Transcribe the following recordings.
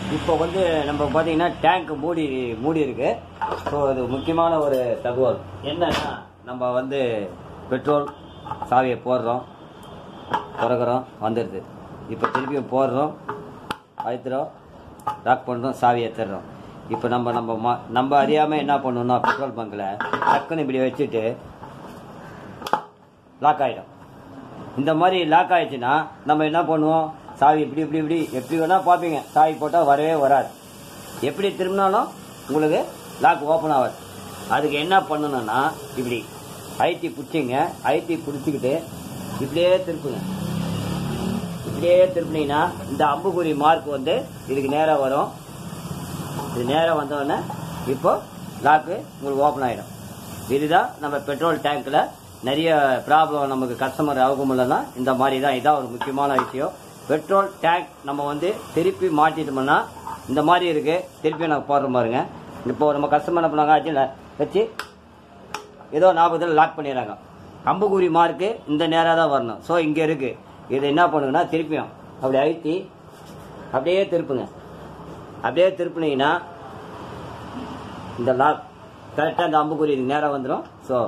இப்போ வந்து நம்ம பார்த்தீங்கன்னா டேங்க் மூடி மூடி இருக்கு ஸோ அது முக்கியமான ஒரு தகவல் என்னன்னா நம்ம வந்து பெட்ரோல் சாவியை போடுறோம் திறக்கிறோம் வந்துடுது இப்போ திருப்பியும் போடுறோம் அழுத்துறோம் லாக் பண்ணுறோம் சாவி எடுத்துடுறோம் இப்போ நம்ம நம்ம மா- நம்ம அறியாமல் என்ன பண்ணணும்னா பெட்ரோல் பங்க்கில் டக்குன்னு இப்படி வச்சுட்டு லாக் ஆகிடும் இந்த மாதிரி லாக் ஆயிடுச்சுன்னா நம்ம என்ன பண்ணுவோம் சாவி இப்படி இப்படி இப்படி எப்படி வேணால் பார்ப்பீங்க சாவி போட்டால் வரவே வராது எப்படி திரும்பினாலும் உங்களுக்கு லாக் ஓப்பன் ஆகாது அதுக்கு என்ன பண்ணணும்னா இப்படி ஐத்தி பிடிச்சிங்க ஐத்தி பிடிச்சிக்கிட்டு இப்படியே திருப்புங்க இப்படியே திருப்பினீங்கன்னா இந்த அம்புக்குறி மார்க் வந்து இதுக்கு நேராக வரும் இது நேராக வந்தோடனே இப்போ லாக்கு உங்களுக்கு ஓப்பன் ஆகிடும் இதுதான் நம்ம பெட்ரோல் டேங்க்கில் நிறைய ப்ராப்ளம் நமக்கு கஸ்டமர் ஆகும் இல்லைன்னா இந்த மாதிரி தான் இதான் ஒரு முக்கியமான விஷயம் பெட்ரோல் டேங்க் நம்ம வந்து திருப்பி மாட்டிட்டோம்னா இந்த மாதிரி இருக்கு திருப்பி நான் போடுற பாருங்க இப்போ நம்ம கஸ்டமர் என்ன பண்ணாங்க அர்ஜென்ட் வச்சு ஏதோ ஞாபகத்தில் லாக் பண்ணிடுறாங்க அம்புக்குறி மார்க்கு இந்த நேராக தான் வரணும் ஸோ இங்கே இருக்கு இதை என்ன பண்ணுங்கன்னா திருப்பியும் அப்படி அழுத்தி அப்படியே திருப்புங்க அப்படியே திருப்பினீங்கன்னா இந்த லாக் கரெக்டாக இந்த அம்புக்குறி இதுக்கு நேராக வந்துடும் ஸோ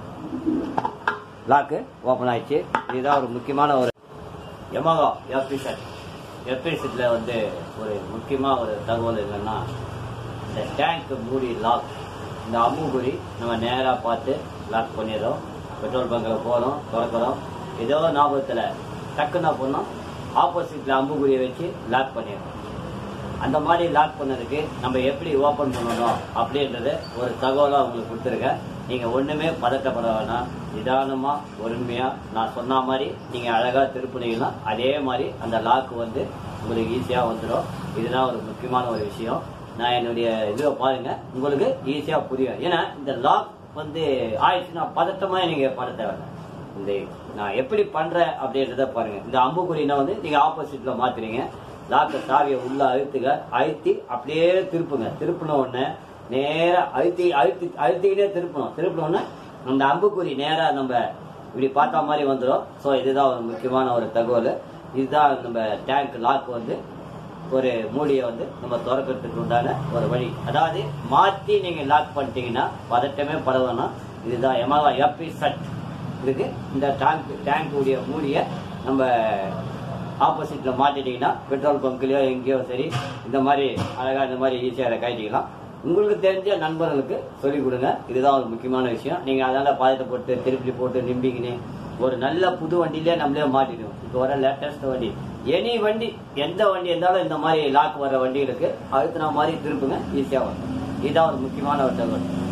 லாக்கு ஓப்பன் ஆயிடுச்சு இதுதான் ஒரு முக்கியமான ஒரு எமகா எஃபி செட் எஃபி செட்டில் வந்து ஒரு முக்கியமாக ஒரு தகவல் என்னன்னா இந்த டேங்க் மூடி லாக் இந்த அம்புக்குறி நம்ம நேராக பார்த்து லாக் பண்ணிடுறோம் பெட்ரோல் பங்கில் போகிறோம் திறக்கிறோம் ஏதோ ஞாபகத்தில் டக்குன்னு பண்ணோம் ஆப்போசிட்டில் அம்புக்குறியை வச்சு லாக் பண்ணிடுறோம் அந்த மாதிரி லாக் பண்ணதுக்கு நம்ம எப்படி ஓபன் பண்ணணும் அப்படின்றது ஒரு தகவலாக உங்களுக்கு கொடுத்துருக்கேன் நீங்கள் ஒன்றுமே பதட்டப்பட வேணாம் நிதானமாக பொறுமையாக நான் சொன்ன மாதிரி நீங்கள் அழகாக திருப்பினீங்கன்னா அதே மாதிரி அந்த லாக் வந்து உங்களுக்கு ஈஸியாக வந்துடும் இதுதான் ஒரு முக்கியமான ஒரு விஷயம் நான் என்னுடைய இதை பாருங்க உங்களுக்கு ஈஸியாக புரியும் ஏன்னா இந்த லாக் வந்து ஆயிடுச்சுன்னா பதட்டமாக நீங்கள் பட தேவையில்லை இந்த நான் எப்படி பண்றேன் அப்படின்றத பாருங்க இந்த அம்புக்குறினா வந்து நீங்க ஆப்போசிட்ல மாத்துறீங்க லாக்க சாவியை உள்ள அழுத்துங்க அழுத்தி அப்படியே திருப்புங்க திருப்பின உடனே நேரா அழுத்தி அழுத்தி அழுத்திக்கிட்டே திருப்பணும் திருப்பின உடனே அந்த அம்புக்குறி நேரா நம்ம இப்படி பார்த்த மாதிரி வந்துடும் ஸோ இதுதான் ஒரு முக்கியமான ஒரு தகவல் இதுதான் நம்ம டேங்க் லாக் வந்து ஒரு மூடியை வந்து நம்ம திறக்கிறதுக்கு உண்டான ஒரு வழி அதாவது மாற்றி நீங்க லாக் பண்ணிட்டீங்கன்னா பதட்டமே பட வேணாம் இதுதான் எமகா எப்பி சட் இருக்கு இந்த டேங்க் டேங்க் உடைய மூடியை நம்ம ஆப்போசிட்ல மாட்டிட்டீங்கன்னா பெட்ரோல் பங்க்லயோ எங்கேயோ சரி இந்த மாதிரி அழகா இந்த மாதிரி ஈஸியாக அதை கட்டிக்கலாம் உங்களுக்கு தெரிஞ்ச நண்பர்களுக்கு சொல்லிக் கொடுங்க இதுதான் ஒரு முக்கியமான விஷயம் நீங்க அதனால பாதத்தை போட்டு திருப்பி போட்டு நிம்பிக்கின்னு ஒரு நல்ல புது வண்டியிலே நம்மளே மாட்டிடுவோம் இப்போ வர லேட்டஸ்ட் வண்டி எனி வண்டி எந்த வண்டி இருந்தாலும் இந்த மாதிரி லாக் வர வண்டிகளுக்கு அழுத்தின மாதிரி திருப்புங்க ஈஸியாக வரும் இதுதான் ஒரு முக்கியமான ஒரு தகவல்